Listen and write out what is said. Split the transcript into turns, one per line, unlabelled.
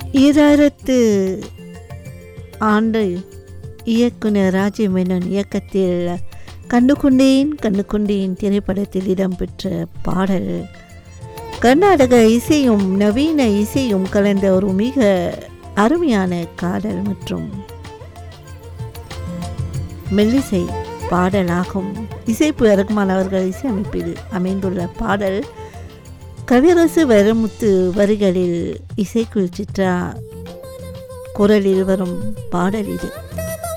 ஈராயிரத்து ஆண்டு இயக்குனர் ராஜீவ் மேனன் இயக்கத்தில் கண்டுகொண்டேன் கண்டுகொண்டேன் திரைப்படத்தில் இடம்பெற்ற பாடல் கர்நாடக இசையும் நவீன இசையும் கலந்த ஒரு மிக அருமையான காதல் மற்றும் மெல்லிசை பாடலாகும் இசைப்பு இறக்குமான் அவர்கள் இசையமைப்பில் அமைந்துள்ள பாடல் கவிரசு வரமுத்து வரிகளில் இசைக்குள் சித்ரா குரலில் வரும் பாடல் இது